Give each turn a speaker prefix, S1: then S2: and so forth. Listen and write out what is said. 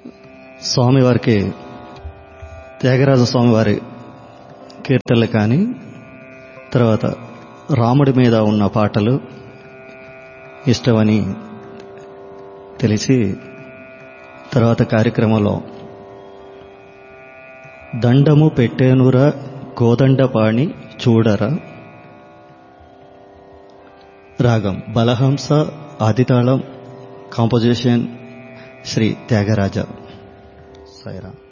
S1: స్వామివారికి త్యాగరాజ స్వామివారి కీర్తనలు కానీ తర్వాత రాముడి మీద ఉన్న పాటలు ఇష్టమని తెలిసి తర్వాత కార్యక్రమంలో దండము పెట్టేనురా కోదండపాణి చూడరా రాగం బలహంస ఆదితాళం కాంపోజిషన్ శ్రీ త్యాగరాజ సైరా